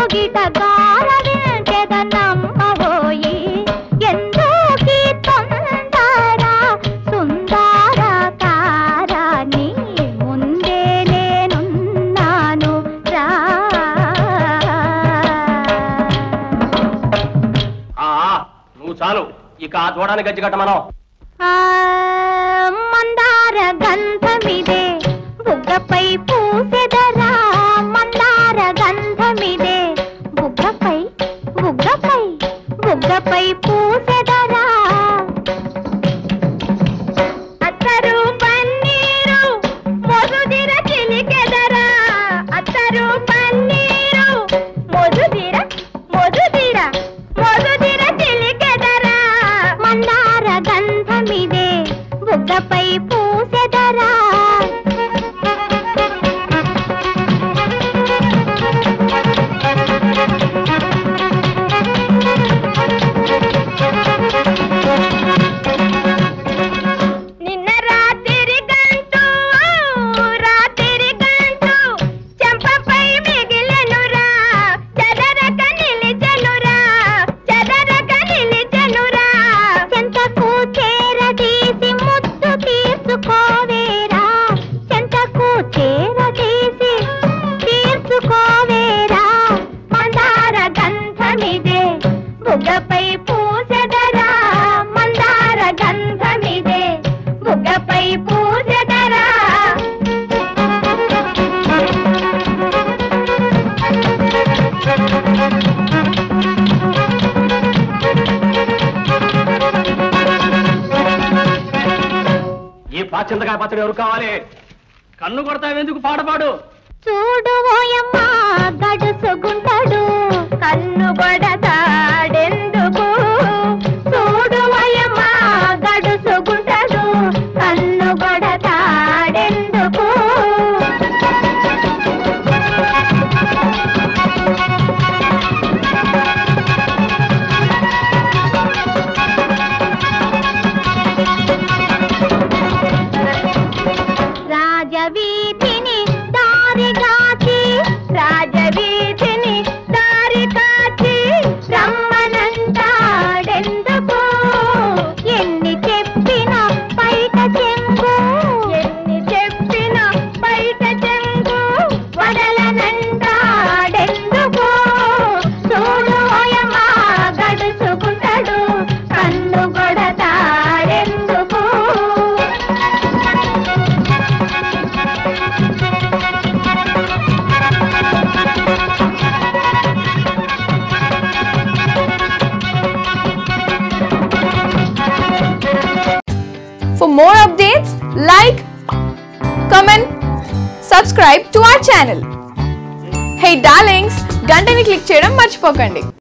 కౌగిట గారవించెదనమ్మవోయి ఎందుకీ తొందర సుందర తారాని ముందే నేనున్నాను రా ఆ నువ్వు చాలు ఇక ఆ చూడడానికి గజ్జి కట్టమనం ఆ, మందార గంధమిదే బుగ్గపై పూసెదరా మందార గంధమిదే బుగ్గపై బుగ్గపై బుగ్గపై పూసెదరా అత్తరు పన్నీరు మొదుదిర చిలికెదరా అత్తరు పన్నీరు మొదుదిర మొదుదిర మొదుదిర చిలికెదరా మందార గంధమిదే బుగ్గపై పూసెదరా నిన్న రాత్రి గంటూ రాత్రి గంటూ చెంపపై మిగిలెనురా చెదరక నిలిచెనురా చెదరక నిలిచెనురా చెంతకు చేరదీసి ముద్దు తీర్చుకోవేరా చెంతకు చేరదీసి తీర్చుకోవేరా మందార గంధమిదే బుగ్గపై పూసెదరా మందార గంధమిదే బుగ్గపై పూసెదరా ఈ పాచింతకాయ పచ్చడి ఎవరు కావాలి కన్ను కొడతావెందుకు పాడపాడు చూడు ఓయమ్మా గడుసుగుంటాడు కన్ను కొడతాడెందుకు చూడు ఓయమ్మా గడుసుగుంటాడు కన్ను కొడతాడెందుకు రాజవీధిని దారిగాచి రాజవీధిని దారి కాచి రమ్మనంటాడెందుకు ఎన్ని చెప్పినా బయట చెంగు ఎన్ని చెప్పినా బయట చెంగు వదలనంటాడెందుకు చూడు ఓయమ్మా గడుచుకుంటాడు కన్ను కొడతాడెందుకు For more updates, like, comment, subscribe to our channel. Hey darlings, గంటని click చేయడం మర్చిపోకండి